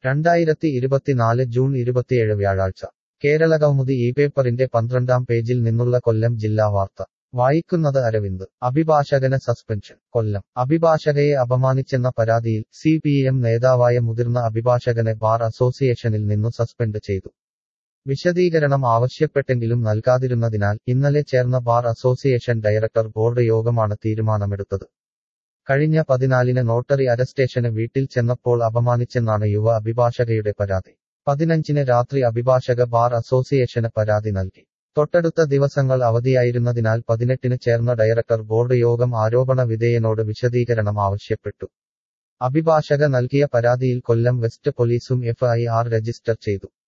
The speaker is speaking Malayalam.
രണ്ടായിരത്തി ഇരുപത്തിനാല് ജൂൺ ഇരുപത്തിയേഴ് വ്യാഴാഴ്ച കേരളകൗമുദി ഈ പേപ്പറിന്റെ പന്ത്രണ്ടാം പേജിൽ നിന്നുള്ള കൊല്ലം ജില്ലാ വാർത്ത വായിക്കുന്നത് അരവിന്ദ് അഭിഭാഷകന് സസ്പെൻഷൻ കൊല്ലം അഭിഭാഷകയെ അപമാനിച്ചെന്ന പരാതിയിൽ സി പി എം നേതാവായ മുതിർന്ന അഭിഭാഷകനെ ബാർ അസോസിയേഷനിൽ നിന്നു സസ്പെൻഡ് ചെയ്തു വിശദീകരണം ആവശ്യപ്പെട്ടെങ്കിലും നൽകാതിരുന്നതിനാൽ ഇന്നലെ ചേർന്ന ബാർ അസോസിയേഷൻ ഡയറക്ടർ ബോർഡ് യോഗമാണ് തീരുമാനമെടുത്തത് കഴിഞ്ഞ പതിനാലിന് നോട്ടറി അരസ്റ്റേഷന് വീട്ടിൽ ചെന്നപ്പോൾ അപമാനിച്ചെന്നാണ് യുവ അഭിഭാഷകയുടെ പരാതി പതിനഞ്ചിന് രാത്രി അഭിഭാഷക ബാർ അസോസിയേഷന് പരാതി നൽകി തൊട്ടടുത്ത ദിവസങ്ങൾ അവധിയായിരുന്നതിനാൽ പതിനെട്ടിന് ചേർന്ന ഡയറക്ടർ ബോർഡ് യോഗം ആരോപണ വിധേയനോട് വിശദീകരണം ആവശ്യപ്പെട്ടു അഭിഭാഷക നൽകിയ പരാതിയിൽ കൊല്ലം വെസ്റ്റ് പോലീസും എഫ് ഐ ആർ രജിസ്റ്റർ ചെയ്തു